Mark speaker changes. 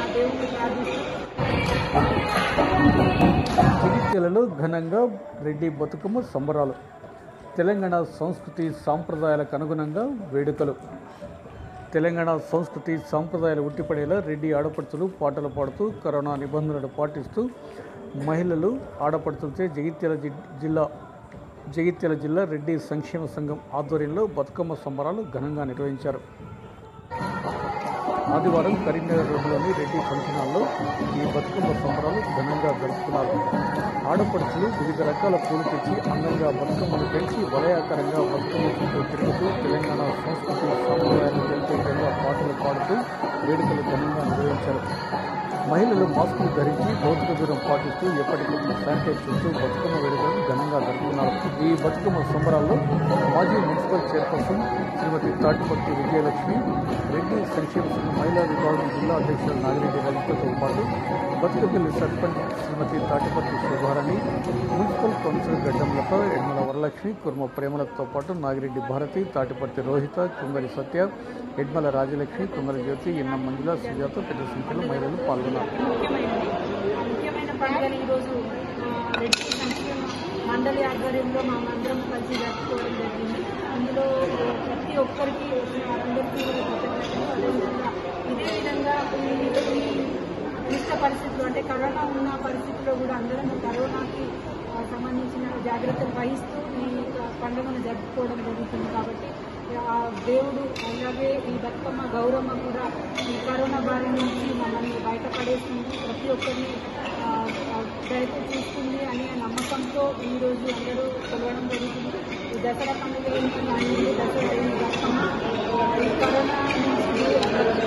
Speaker 1: దేవుణ్ణి ప్రార్థిస్తూ
Speaker 2: జగిత్యాలలో ఘనంగా రెడ్డి బతుకమ్మ సంబరాలు తెలంగాణ సంస్కృతి సాంప్రదాయాలకు అనుగుణంగా వేడుకలు తెలంగాణ సంస్కృతి సాంప్రదాయాలు ఉట్టిపడేలా రెడ్డి ఆడపడుచులు పాటలు పాడుతూ కరోనా నిబంధనలు పాటిస్తూ మహిళలు ఆడపడుచులచే జగిత్యాల జి- జిల్లా జగిత్యాల జిల్లా రెడ్డి సంక్షేమ సంఘం ఆధ్వర్యంలో బతుకమ్మ సంబరాలు ఘనంగా నిర్వహించారు ఆదివారం కరీంనగర్ రోడ్డులోని రెడ్డి ఫంక్షన్ హాల్లో ఈ బతుకమ్మ సంబరాలు ఘనంగా జరుపుకున్నారు ఆడపడుచులు వివిధ రకాల పూలు తెచ్చి అందంగా బతుకమ్మలు పెంచి వలయాకారంగా బతుకమ్మ చుట్టూ తిరుగుతూ తెలంగాణ సంస్కృతి సాంప్రదాయాలు తెలిపే విధంగా పాటలు పాడుతూ వేడుకలు ఘనంగా నిర్వహించారు మహిళలు మాస్కులు ధరించి భౌతిక దూరం పాటిస్తూ ఎప్పటికప్పుడు శానిటైజ్ చేస్తూ బతుకమ్మ వేడుకలను ఘనంగా జరుపుకున్నారు ఈ బతుకమ్మ సంబరాల్లో మాజీ మున్సిపల్ చైర్పర్సన్ శ్రీమతి తాటిపర్తి విజయలక్ష్మి రెడ్డి సంక్షేమ సంఘం మహిళా విభాగం జిల్లా అధ్యక్షులు నాగిరెడ్డి రజితతో పాటు బతుకపల్లి సర్పంచ్ శ్రీమతి తాటిపర్తి శోభారాణి మున్సిపల్ కౌన్సిలర్ గడ్డంలత యడ్మల వరలక్ష్మి కుర్మ ప్రేమలతో పాటు నాగిరెడ్డి భారతి తాటిపర్తి రోహిత కుంగరి సత్య యడ్మల రాజలక్ష్మి కుంగరి జ్యోతి ఎన్న మంజుల సుజాత పెద్ద సంఖ్యలో మహిళలు పాల్గొన్నారు
Speaker 1: ముఖ్యమైనది ఆ ముఖ్యమైన పండుగను ఈరోజు ఆ, రెడ్డి సంక్షేమ మండలి ఆధ్వర్యంలో మా అందరం కలిసి జరుపుకోవడం జరిగింది అందులో ప్రతి ఒక్కరికి అందరికీ కూడా కృతజ్ఞతలు అదేవిధంగా ఇదే విధంగా ఈ ఈ క్లిష్ట పరిస్థితులు అంటే కరోనా ఉన్న పరిస్థితుల్లో కూడా అందరం కరోనాకి ఆ, సంబంధించిన జాగ్రత్తలు వహిస్తూ ఈ పండుగను జరుపుకోవడం జరుగుతుంది కాబట్టి ఆ దేవుడు అలాగే ఈ బతుకమ్మ గౌరమ్మ కూడా ఈ కరోనా బారి నుంచి మమ్మల్ని బయటపడేస్తుంది ప్రతి ఒక్కరిని ఆ, ఆ, ప్రయత్నం చూస్తుంది అనే నమ్మకంతో ఈరోజు అందరూ కొలవడం జరుగుతుంది ఈ దసరా పండుగ ఏంటంటే అన్ని దసరా ఈ బతుకమ్మ ఆ, ఈ కరోనా నుంచి